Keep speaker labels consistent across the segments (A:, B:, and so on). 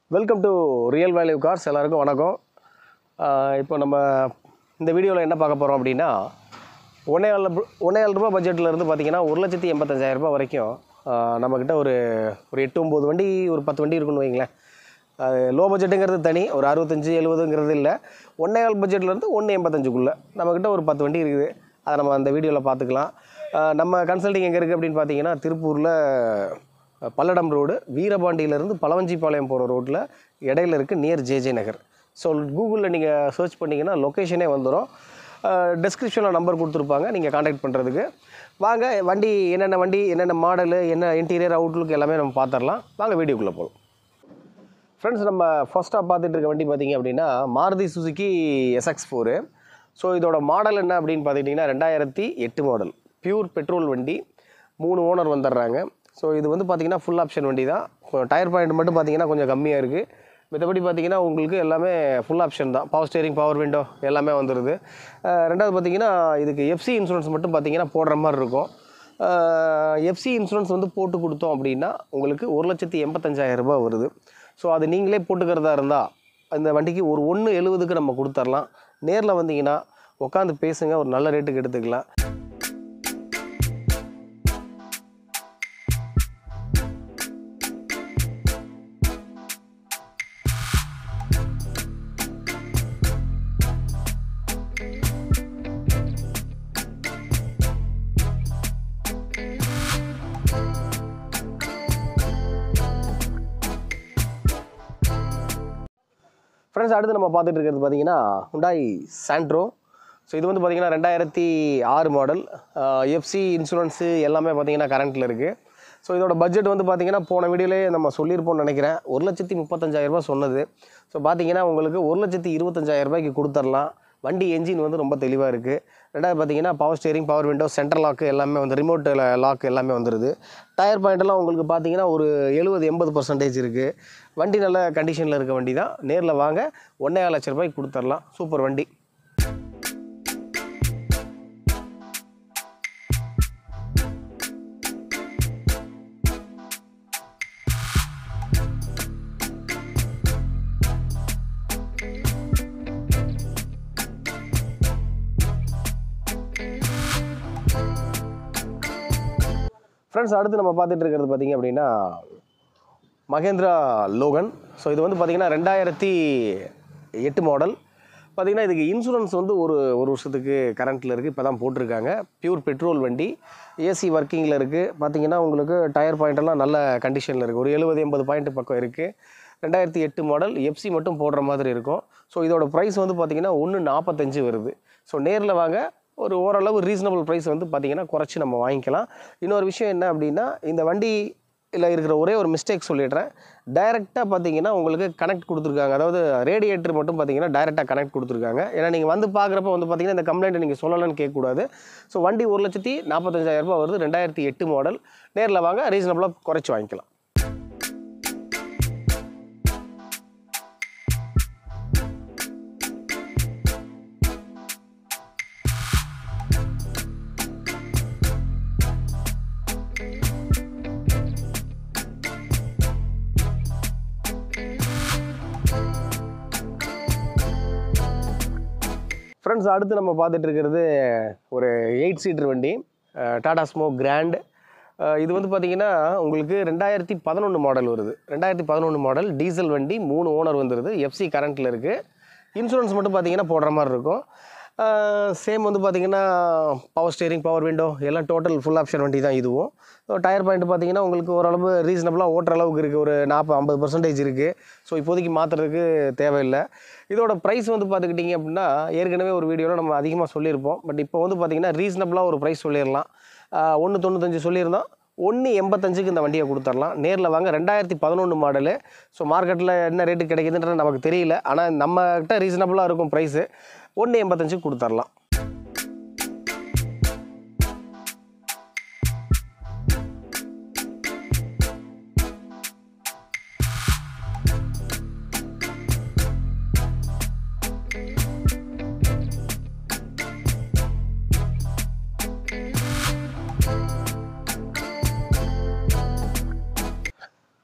A: welcome to real value cars எல்லாருக்கும் வணக்கம் ஆஹ் இப்போ நம்ம இந்த வீடியோவில் என்ன பார்க்க போகிறோம் அப்படின்னா ஒன்றே ஏழு ஒன்றே ஏழு ரூபா பட்ஜெட்டில் இருந்து பார்த்தீங்கன்னா ஒரு லட்சத்தி எண்பத்தஞ்சாயிரம் ரூபாய் வரைக்கும் ஆஹ் நம்மக்கிட்ட ஒரு ஒரு எட்டு ஒம்பது வண்டி ஒரு பத்து வண்டி இருக்குன்னு வைங்களேன் அது லோ பட்ஜெட்டுங்கிறது தனி ஒரு அறுபத்தஞ்சு எழுபதுங்கிறது இல்லை ஒன்றே ஏழு பட்ஜெட்லேருந்து ஒன்று எண்பத்தஞ்சுக்குள்ளே நம்மக்கிட்ட ஒரு பத்து வண்டி இருக்குது அதை நம்ம அந்த வீடியோவில் பார்த்துக்கலாம் ஆஹ் நம்ம கன்சல்டிங் எங்கே இருக்குது அப்படின்னு பார்த்தீங்கன்னா திருப்பூரில் பல்லடம் ரோடு வீரபாண்டியிலேருந்து பழவஞ்சிபாளையம் போகிற ரோட்டில் இடையில இருக்குது நியர் ஜேஜே நகர் ஸோ கூகுளில் நீங்கள் சர்ச் பண்ணிங்கன்னா லொக்கேஷனே வந்துடும் டெஸ்கிரிப்ஷனில் நம்பர் கொடுத்துருப்பாங்க நீங்கள் காண்டாக்ட் பண்ணுறதுக்கு வாங்க வண்டி என்னென்ன வண்டி என்னென்ன மாடலு என்ன இன்டீரியர் அவுட்லுக் எல்லாமே நம்ம பார்த்துடலாம் வாங்க வீடியோக்குள்ளே போகலாம் ஃப்ரெண்ட்ஸ் நம்ம ஃபஸ்ட்டாக பார்த்துட்டு இருக்க வண்டி பார்த்தீங்க அப்படின்னா Maruti Suzuki SX four so இதோட மாடல் என்ன அப்படின்னு பார்த்துக்கிட்டிங்கன்னா ரெண்டாயிரத்தி எட்டு மாடல் பியூர் பெட்ரோல் வண்டி மூணு ஓனர் வந்துடுறாங்க ஸோ இது வந்து பார்த்திங்கன்னா ஃபுல் ஆப்ஷன் வண்டி தான் டயர் பாயிண்ட் மட்டும் பார்த்தீங்கன்னா கொஞ்சம் கம்மியாக இருக்குது மற்றபடி பார்த்தீங்கன்னா உங்களுக்கு எல்லாமே ஃபுல் ஆப்ஷன் தான் பவர் ஸ்டேரிங் பவர் விண்டோ எல்லாமே வந்துடுது அஹ் ரெண்டாவது பார்த்தீங்கன்னா இதுக்கு எஃப்சி இன்சூரன்ஸ் மட்டும் பார்த்தீங்கன்னா போடுற மாதிரி இருக்கும் எஃப்சி இன்சூரன்ஸ் வந்து போட்டு கொடுத்தோம் அப்படின்னா உங்களுக்கு ஒரு லட்சத்தி எண்பத்தஞ்சாயிரம் ரூபாய் வருது ஸோ அது நீங்களே போட்டுக்கிறதா இருந்தால் அந்த வண்டிக்கு ஒரு ஒன்று எழுபதுக்கு நம்ம கொடுத்துர்லாம் நேரில் வந்தீங்கன்னா உட்காந்து பேசுங்க ஒரு நல்ல ரேட்டுக்கு எடுத்துக்கலாம் ஃப்ரெண்ட்ஸ் அடுத்து நம்ம பார்த்துட்டு இருக்கிறது பார்த்தீங்கன்னா ஹுண்டாய் சாண்ட்ரோ ஸோ இது வந்து பார்த்தீங்கன்னா ரெண்டாயிரத்தி ஆறு மாடல் எஃப்சி இன்சூரன்ஸு எல்லாமே பார்த்தீங்கன்னா கரண்ட்டில் இருக்குது ஸோ இதோட பட்ஜெட் வந்து பார்த்தீங்கன்னா போன வீடியோலே நம்ம சொல்லியிருப்போம்னு நினைக்கிறேன் ஒரு லட்சத்தி முப்பத்தஞ்சாயிரம் ரூபாய் சொன்னது ஸோ பார்த்தீங்கன்னா உங்களுக்கு ஒரு லட்சத்தி இருபத்தஞ்சாயிரம் ரூபாய்க்கு கொடுத்துர்லாம் வண்டி என்ஜின் வந்து ரொம்ப தெளிவாக இருக்குது ரெண்டாவது பார்த்தீங்கன்னா power steering power window central lock எல்லாமே வந்து ரிமோட் லாக் எல்லாமே வந்துடுது டயர் பாயிண்டெல்லாம் உங்களுக்கு பார்த்தீங்கன்னா ஒரு எழுபது எண்பது பர்சன்டேஜ் இருக்குது வண்டி நல்ல கண்டிஷனில் இருக்க வண்டி தான் நேரில் வாங்க ஒன்றே லட்ச ரூபாய்க்கு கொடுத்துர்லாம் சூப்பர் வண்டி ஃப்ரெண்ட்ஸ் அடுத்து நம்ம பார்த்துட்டு இருக்கிறது பார்த்தீங்க அப்படின்னா மகேந்திரா லோகன் ஸோ இது வந்து பார்த்திங்கன்னா ரெண்டாயிரத்தி எட்டு மாடல் பார்த்திங்கன்னா இதுக்கு இன்சூரன்ஸ் வந்து ஒரு ஒரு வருஷத்துக்கு கரண்ட்டில் இருக்குது இப்போ தான் போட்டிருக்காங்க பியூர் பெட்ரோல் வண்டி ஏசி ஒர்க்கிங்கில் இருக்குது பார்த்திங்கன்னா உங்களுக்கு டயர் பாயிண்டெல்லாம் நல்ல கண்டிஷனில் இருக்குது ஒரு எழுபது எண்பது பாயிண்ட் பக்கம் இருக்குது ரெண்டாயிரத்தி எட்டு மாடல் எஃப்சி மட்டும் போடுற மாதிரி இருக்கும் ஸோ இதோட ப்ரைஸ் வந்து பார்த்திங்கன்னா ஒன்று நாற்பத்தஞ்சு வருது ஸோ நேரில் வாங்க ஒரு ஓரளவு ரீசனபிள் ப்ரைஸ் வந்து பார்த்திங்கன்னா குறைச்சி நம்ம வாங்கிக்கலாம் இன்னொரு விஷயம் என்ன அப்படின்னா இந்த வண்டி இதில் இருக்கிற ஒரே ஒரு மிஸ்டேக் சொல்லிடுறேன் டைரெக்டாக பார்த்தீங்கன்னா உங்களுக்கு கனெக்ட் கொடுத்துருக்காங்க அதாவது ரேடியேட்டர் மட்டும் பார்த்தீங்கன்னா டைரெக்டாக கனெக்ட் கொடுத்துருக்காங்க ஏன்னா நீங்கள் வந்து பார்க்குறப்ப வந்து பார்த்தீங்கன்னா இந்த கம்ப்ளைண்ட்டை நீங்கள் சொல்லலாம்னு கேட்கக்கூடாது ஸோ வண்டி ஒரு லட்சத்தி நாற்பத்தஞ்சாயிரம் ரூபாய் வருது ரெண்டாயிரத்தி எட்டு மாடல் நேரில் வாங்க ரீசனபிளாக குறைச்சி வாங்கிக்கலாம் ஃப்ரெண்ட்ஸ் அடுத்து நம்ம பார்த்துட்டு இருக்கிறது ஒரு எயிட் சீட்டர் வண்டி டாடா ஸ்மோ கிராண்ட் இது வந்து பார்த்தீங்கன்னா உங்களுக்கு ரெண்டாயிரத்தி பதினொன்று மாடல் வருது ரெண்டாயிரத்தி பதினொன்று மாடல் டீசல் வண்டி மூணு ஓனர் வந்துடுது எஃப்சி கரண்ட்டில் இருக்குது இன்சூரன்ஸ் மட்டும் பார்த்தீங்கன்னா போடுற மாதிரி இருக்கும் சேம் வந்து பார்த்தீங்கன்னா பவர் ஸ்டேரிங் பவர் விண்டோ எல்லாம் டோட்டல் ஃபுல் ஆப்ஷன் வண்டி தான் இதுவும் டயர் பாயிண்ட் பார்த்தீங்கன்னா உங்களுக்கு ஓரளவு ரீசனபிளாக ஓட்டுற அளவுக்கு இருக்குது ஒரு நாற்பது ஐம்பது பர்சன்டேஜ் இருக்குது ஸோ இப்போதைக்கு மாற்றுறதுக்கு தேவையில்லை இதோட ப்ரைஸ் வந்து பார்த்துக்கிட்டிங்க அப்படின்னா ஏற்கனவே ஒரு வீடியோவில் நம்ம அதிகமாக சொல்லியிருப்போம் பட் இப்போ வந்து பார்த்திங்கன்னா ரீசனபிளாக ஒரு ப்ரைஸ் சொல்லிடலாம் ஒன்று தொண்ணூத்தஞ்சு சொல்லியிருந்தோம் ஒன்று எண்பத்தஞ்சுக்கு இந்த வண்டியை கொடுத்துடலாம் நேரில் வாங்க ரெண்டாயிரத்தி பதினொன்று மாடலு ஸோ மார்க்கெட்டில் என்ன ரேட்டு கிடைக்குதுன்றது நமக்கு தெரியல ஆனால் நம்மகிட்ட ரீசனபிளாக இருக்கும் ப்ரைஸு ஒன்று எண்பத்தஞ்சுக்கு கொடுத்துடலாம்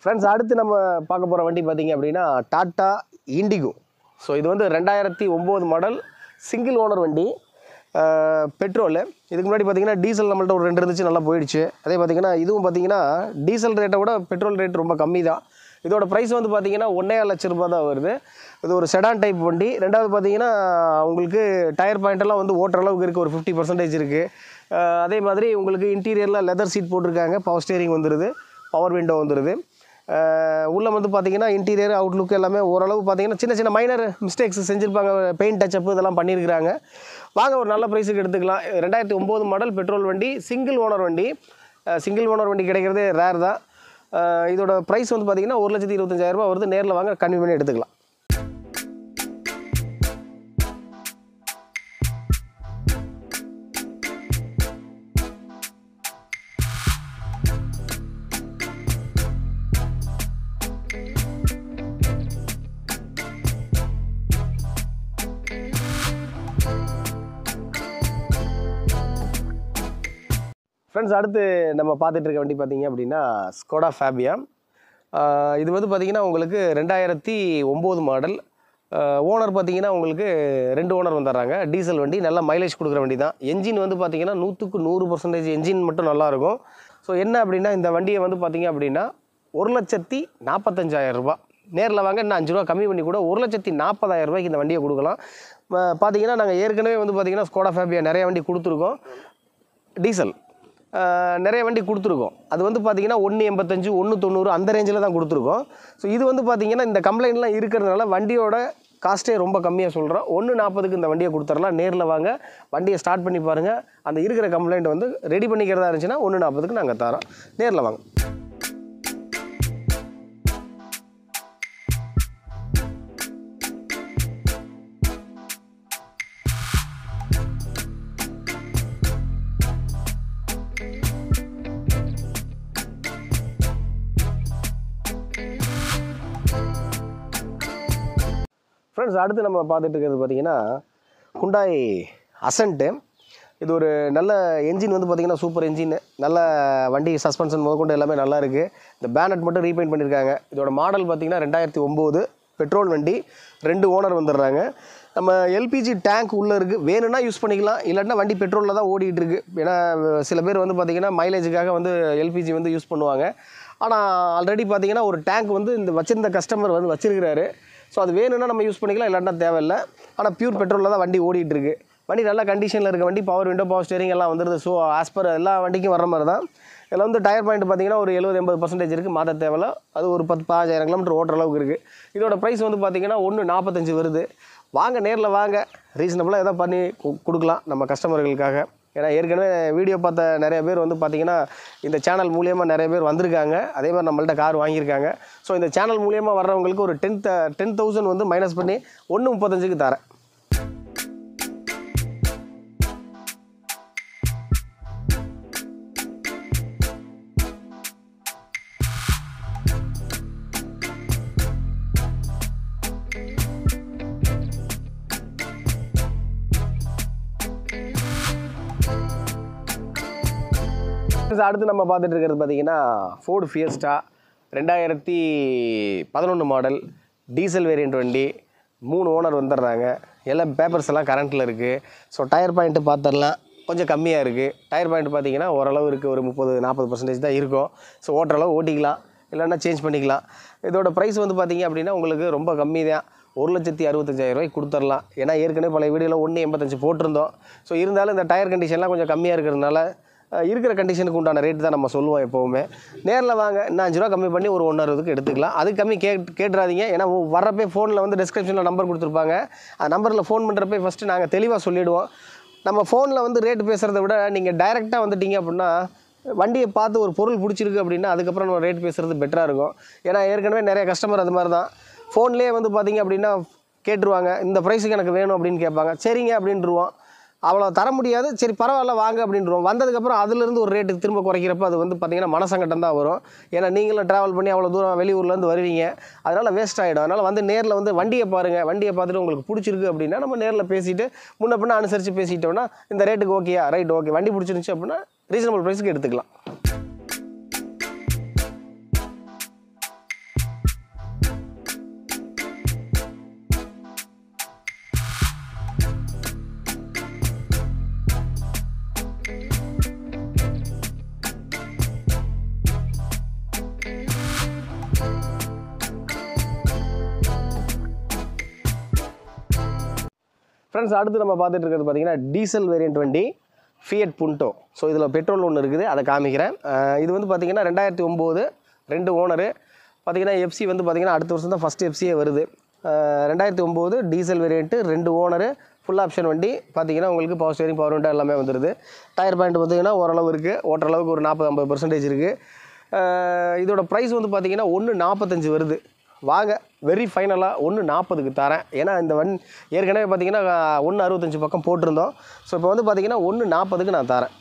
A: ஃப்ரெண்ட்ஸ் அடுத்து நம்ம பார்க்க போகிற வண்டி பார்த்தீங்க அப்படின்னா டாட்டா இண்டிகோ ஸோ இது வந்து ரெண்டாயிரத்தி ஒம்பது மாடல் சிங்கிள் ஓனர் வண்டி பெட்ரோலு இதுக்கு முன்னாடி பார்த்தீங்கன்னா டீசல் நம்மள்ட்ட ஒரு ரெண்டு இருந்துச்சு நல்லா போயிடுச்சு அதே பார்த்தீங்கன்னா இதுவும் பார்த்தீங்கன்னா டீசல் ரேட்டை விட பெட்ரோல் ரேட் ரொம்ப கம்மி தான் இதோட ப்ரைஸ் வந்து பார்த்தீங்கன்னா ஒன்றே லட்ச ரூபாய் தான் வருது இது ஒரு செடான் டைப் வண்டி ரெண்டாவது பார்த்தீங்கன்னா உங்களுக்கு டயர் பாயிண்ட் எல்லாம் வந்து ஓட்டுற அளவுக்கு இருக்குது ஒரு ஃபிஃப்டி பர்சன்டேஜ் இருக்குது அதே மாதிரி உங்களுக்கு இன்டீரியரில் லெதர் சீட் போட்டிருக்காங்க பவர் ஸ்டேரிங் வந்துடுது பவர் விண்டோ வந்துடுது உள்ளே வந்து பார்த்தீங்கன்னா இன்டீரியர் அவுட்லுக் எல்லாமே ஓரளவு பார்த்தீங்கன்னா சின்ன சின்ன மைனர் மிஸ்டேக்ஸ் செஞ்சுருப்பாங்க பெயிண்ட் டச்சப் இதெல்லாம் பண்ணியிருக்கிறாங்க வாங்க ஒரு நல்ல ப்ரைஸுக்கு எடுத்துக்கலாம் ரெண்டாயிரத்தி ஒம்பது மாடல் பெட்ரோல் வண்டி சிங்கிள் ஓனர் வண்டி சிங்கிள் ஓனர் வண்டி கிடைக்கிறதே ரேர் தான் அஹ் இதோட ப்ரைஸ் வந்து பார்த்தீங்கன்னா ஒரு லட்சத்தி இருபத்தஞ்சாயிரம் ரூபாய் வருது நேரில் வாங்க கம்மி பண்ணி எடுத்துக்கலாம் ஃப்ரெண்ட்ஸ் அடுத்து நம்ம பார்த்துட்டு இருக்க வண்டி பார்த்தீங்க அப்படின்னா ஸ்கோடா ஃபேபியா ஆஹ் இது வந்து பார்த்தீங்கன்னா உங்களுக்கு ரெண்டாயிரத்தி ஒம்பது மாடல் ஓனர் பார்த்தீங்கன்னா உங்களுக்கு ரெண்டு ஓனர் வந்துடுறாங்க டீசல் வண்டி நல்லா மைலேஜ் கொடுக்குற வண்டி தான் என்ஜின் வந்து பார்த்தீங்கன்னா நூற்றுக்கு நூறு பர்சன்டேஜ் என்ஜின் மட்டும் நல்லாயிருக்கும் ஸோ என்ன அப்படின்னா இந்த வண்டியை வந்து பார்த்தீங்க அப்படின்னா ஒரு லட்சத்தி நாற்பத்தஞ்சாயிரம் ரூபாய் நேரில் வாங்க இன்னும் அஞ்சு ரூபா கம்மி பண்ணி கூட ஒரு லட்சத்தி நாற்பதாயிரம் ரூபாய்க்கு இந்த வண்டியை கொடுக்கலாம் ம- பார்த்தீங்கன்னா நாங்கள் ஏற்கனவே வந்து பார்த்தீங்கன்னா ஸ்கோடா ஃபேபியா நிறைய வண்டி கொடுத்துருக்கோம் டீசல் ஆஹ் நிறைய வண்டி கொடுத்துருக்கோம் அது வந்து பார்த்தீங்கன்னா ஒன்று எண்பத்தஞ்சு ஒன்று தொண்ணூறு அந்த ரேஞ்சில் தான் கொடுத்துருக்கோம் ஸோ இது வந்து பார்த்தீங்கன்னா இந்த கம்ப்ளைண்ட்லாம் இருக்கிறதுனால வண்டியோட காஸ்ட்டே ரொம்ப கம்மியாக சொல்கிறோம் ஒன்று நாற்பதுக்கு இந்த வண்டியை கொடுத்துடலாம் நேரில் வாங்க வண்டியை ஸ்டார்ட் பண்ணி பாருங்கள் அந்த இருக்கிற கம்ப்ளைண்ட் வந்து ரெடி பண்ணிக்கிறதா இருந்துச்சுன்னா ஒன்று நாற்பதுக்கு நாங்கள் தரோம் நேரில் வாங்க ஃப்ரெண்ட்ஸ் அடுத்து நம்ம பார்த்துட்டு இருக்கிறது பார்த்தீங்கன்னா குண்டாய் அசன்ட்டு இது ஒரு நல்ல என்ஜின் வந்து பார்த்தீங்கன்னா சூப்பர் என்ஜின் நல்ல வண்டி சஸ்பென்ஷன் முதற்கொண்டு எல்லாமே நல்லா இருக்குது இந்த பேனட் மட்டும் ரீபெயிண்ட் பண்ணியிருக்காங்க இதோட மாடல் பார்த்தீங்கன்னா ரெண்டாயிரத்தி ஒம்பது பெட்ரோல் வண்டி ரெண்டு ஓனர் வந்துடுறாங்க நம்ம எல்பிஜி டேங்க் உள்ளே இருக்குது வேணும்னா யூஸ் பண்ணிக்கலாம் இல்லாட்டினா வண்டி பெட்ரோலில் தான் ஓடிட்டு இருக்கு ஏன்னா சில பேர் வந்து பார்த்திங்கன்னா மைலேஜுக்காக வந்து எல்பிஜி வந்து யூஸ் பண்ணுவாங்க ஆனால் ஆல்ரெடி பார்த்தீங்கன்னா ஒரு டேங்க் வந்து இந்த வச்சிருந்த கஸ்டமர் வந்து வச்சிருக்கிறாரு ஸோ அது வேணும்னா நம்ம யூஸ் பண்ணிக்கலாம் இல்லாட்டினா தேவையில்லை ஆனால் பியூர் பெட்ரோலில் தான் வண்டி ஓடிட்டு இருக்கு வண்டி நல்ல கண்டிஷனில் இருக்க வண்டி பவர் விண்டோ பவர் ஸ்டேரிங் எல்லாம் வந்துடுது ஸோ ஆஸ் பர் எல்லா வண்டிக்கும் வர மாதிரி தான் இதில் வந்து டயர் பாயிண்ட் பார்த்தீங்கன்னா ஒரு எழுபது எண்பது பர்சன்டேஜ் இருக்குது மாற்ற தேவையில்ல அது ஒரு பத்து பதினஞ்சாயிரம் கிலோமீட்டர் ஓட்டுற அளவுக்கு இருக்குது இதோட ப்ரைஸ் வந்து பார்த்தீங்கன்னா ஒன்று நாற்பத்தஞ்சு வருது வாங்க நேரில் வாங்க ரீசனபிளாக எதாவது பண்ணி கு- கொடுக்கலாம் நம்ம கஸ்டமர்களுக்காக ஏன்னா ஏற்கனவே வீடியோ பார்த்த நிறைய பேர் வந்து பார்த்தீங்கன்னா இந்த சேனல் மூலியமாக நிறைய பேர் வந்திருக்காங்க அதே மாதிரி நம்மள்ட்ட கார் வாங்கியிருக்காங்க ஸோ இந்த சேனல் மூலியமாக வர்றவங்களுக்கு ஒரு டென் டென் தௌசண்ட் வந்து மைனஸ் பண்ணி ஒன்று முப்பத்தஞ்சுக்கு தரேன் Friends, அடுத்து நம்ம பார்த்துட்டு இருக்கிறது பார்த்தீங்கன்னா ஃபோர்டு ஃபியஸ்டா ரெண்டாயிரத்தி பதினொன்று மாடல் டீசல் வேரியண்ட் வண்டி மூணு ஓனர் வந்துடுறாங்க எல்லாம் பேப்பர்ஸ் எல்லாம் கரண்ட்டில் இருக்குது ஸோ டயர் பாயிண்ட்டு பார்த்துடலாம் கொஞ்சம் கம்மியாக இருக்குது டயர் பாயிண்ட் பார்த்தீங்கன்னா ஓரளவு இருக்குது ஒரு முப்பது நாற்பது பர்சன்டேஜ் தான் இருக்கும் ஸோ ஓட்டுற அளவு ஓட்டிக்கலாம் இல்லைன்னா சேஞ்ச் பண்ணிக்கலாம் இதோட ப்ரைஸ் வந்து பார்த்தீங்க அப்படின்னா உங்களுக்கு ரொம்ப கம்மி தான் ஒரு லட்சத்தி அறுபத்தஞ்சாயிரம் ரூபாய்க்கு கொடுத்துடலாம் ஏன்னா ஏற்கனவே பழைய வீடியோவில் ஒன்று எண்பத்தஞ்சு போட்டிருந்தோம் ஸோ இருந்தாலும் இந்த டயர் கண்டிஷன்லாம் கொஞ்சம் கம்மியாக இருக்கிறதுனால அஹ், இருக்கிற கண்டிஷனுக்கு உண்டான ரேட் தான் நம்ம சொல்லுவோம் எப்போவுமே நேரில் வாங்க இன்னும் அஞ்சு ரூபா கம்மி பண்ணி ஒரு ஒன்று அறுபதுக்கு எடுத்துக்கலாம் அதுக்கு கம்மி கேட் கேட்டுறாதீங்க ஏன்னா உ- வர்றப்பே ஃபோனில் வந்து டிஸ்கிரிப்ஷனில் நம்பர் கொடுத்துருப்பாங்க அந்த நம்பரில் ஃபோன் பண்ணுறப்ப ஃபஸ்ட்டு நாங்கள் தெளிவாக சொல்லிவிடுவோம் நம்ம ஃபோனில் வந்து ரேட் பேசுகிறத விட நீங்கள் டைரெக்டாக வந்துட்டீங்க அப்படின்னா வண்டியை பார்த்து ஒரு பொருள் பிடிச்சிருக்கு அப்படின்னா அதுக்கப்புறம் நம்ம ரேட் பேசுகிறது பெட்டராக இருக்கும் ஏன்னா ஏற்கனவே நிறைய கஸ்டமர் அது மாதிரி தான் ஃபோன்லேயே வந்து பார்த்தீங்க அப்படின்னா கேட்டுருவாங்க இந்த ப்ரைஸுக்கு எனக்கு வேணும் அப்படின்னு கேட்பாங்க சரிங்க அப்படின்ட்டுருவோம் அவ்வளோ தர முடியாது சரி பரவாயில்ல வாங்க அப்படின்றோம் வந்ததுக்கப்புறம் அதுலேருந்து ஒரு ரேட்டுக்கு திரும்ப குறைக்கிறப்ப அது வந்து பார்த்தீங்கன்னா மனசங்கட்டம் தான் வரும் ஏன்னா நீங்களும் ட்ராவல் பண்ணி அவ்வளோ தூரம் வெளியூர்லேருந்து வருவீங்க அதனால் வேஸ்ட் ஆகிடும் அதனால் வந்து நேரில் வந்து வண்டியை பாருங்கள் வண்டியை பார்த்துட்டு உங்களுக்கு பிடிச்சிருக்கு அப்படின்னா நம்ம நேரில் பேசிட்டு முன்ன பின்ன அனுசரித்து பேசிட்டோம்னா இந்த ரேட்டுக்கு ஓகேயா ரைட் ஓகே வண்டி பிடிச்சிருந்துச்சு அப்படின்னா ரீசனபிள் ப்ரைஸுக்கு எடுத்துக்கலாம் ஃப்ரெண்ட்ஸ் அடுத்து நம்ம பார்த்துட்டு இருக்கிறது பார்த்தீங்கன்னா டீசல் வேரியண்ட் வண்டி ஃபியட் புண்டோ ஸோ இதில் பெட்ரோல் ஒன்று இருக்குது அதை காமிக்கிறேன் அஹ் இது வந்து பார்த்தீங்கன்னா ரெண்டாயிரத்தி ஒம்போது ரெண்டு ஓனரு பார்த்தீங்கன்னா எஃப்சி வந்து பார்த்தீங்கன்னா அடுத்த வருஷம் தான் ஃபஸ்ட்டு எஃப்சியே வருது அஹ் ரெண்டாயிரத்தி ஒம்போது டீசல் வேரியண்ட்டு ரெண்டு ஓனரு ஃபுல் ஆப்ஷன் வண்டி பார்த்தீங்கன்னா உங்களுக்கு பவர் ஸ்டேரிங் பவர் விண்டோ எல்லாமே வந்துடுது டயர் பாயிண்ட் பார்த்தீங்கன்னா ஓரளவு இருக்குது ஓட்டுற அளவுக்கு ஒரு நாற்பது ஐம்பது பர்சன்டேஜ் இருக்குது இதோட ப்ரைஸ் வந்து பார்த்தீங்கன்னா ஒன்று நாற்பத்தஞ்சு வருது வாங்க வெரி ஃபைனலாக ஒன்று நாற்பதுக்கு தரேன் ஏன்னா இந்த வன் ஏற்கனவே பார்த்தீங்கன்னா ஒன்று அறுபத்தஞ்சு பக்கம் போட்டிருந்தோம் ஸோ இப்போ வந்து பார்த்தீங்கன்னா ஒன்று நாற்பதுக்கு நான் தரேன்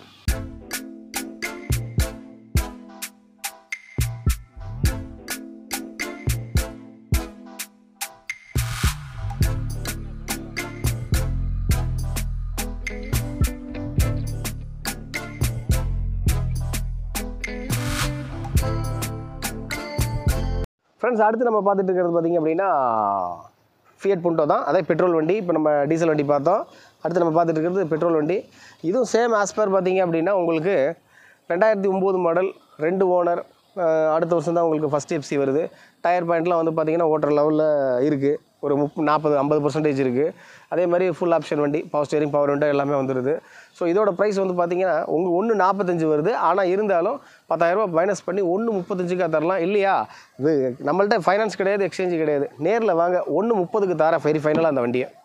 A: ஃப்ரெண்ட்ஸ் அடுத்து நம்ம பார்த்துட்டு இருக்கிறது பார்த்தீங்க அப்படின்னா ஃபியட் புண்டோ தான் அதே பெட்ரோல் வண்டி இப்போ நம்ம டீசல் வண்டி பார்த்தோம் அடுத்து நம்ம பார்த்துட்டு இருக்கிறது பெட்ரோல் வண்டி இதுவும் சேம் ஆஸ்பர் பார்த்தீங்க அப்படின்னா உங்களுக்கு ரெண்டாயிரத்தி ஒம்பது மாடல் ரெண்டு ஓனர் அடுத்த வருஷம் தான் உங்களுக்கு ஃபஸ்ட் எஃப்சி வருது டயர் பாயிண்ட்லாம் வந்து பார்த்தீங்கன்னா ஓட்டுற லெவலில் இருக்குது ஒரு முப்பது நாற்பது ஐம்பது பர்சன்டேஜ் இருக்குது அதே மாதிரி ஃபுல் ஆப்ஷன் வண்டி பவர் ஸ்டேரிங் பவர் விண்டோ எல்லாமே வந்துடுது ஸோ இதோட ப்ரைஸ் வந்து பார்த்தீங்கன்னா உங்கள் ஒன்று நாற்பத்தஞ்சு வருது ஆனால் இருந்தாலும் பத்தாயிரரூபா மைனஸ் பண்ணி ஒன்று முப்பத்தஞ்சுக்கா தரலாம் இல்லையா இது நம்மள்ட்ட ஃபைனான்ஸ் கிடையாது எக்ஸ்சேஞ்சு கிடையாது நேரில் வாங்க ஒன்று முப்பதுக்கு தரேன் வெரி ஃபைனலாக அந்த வண்டியை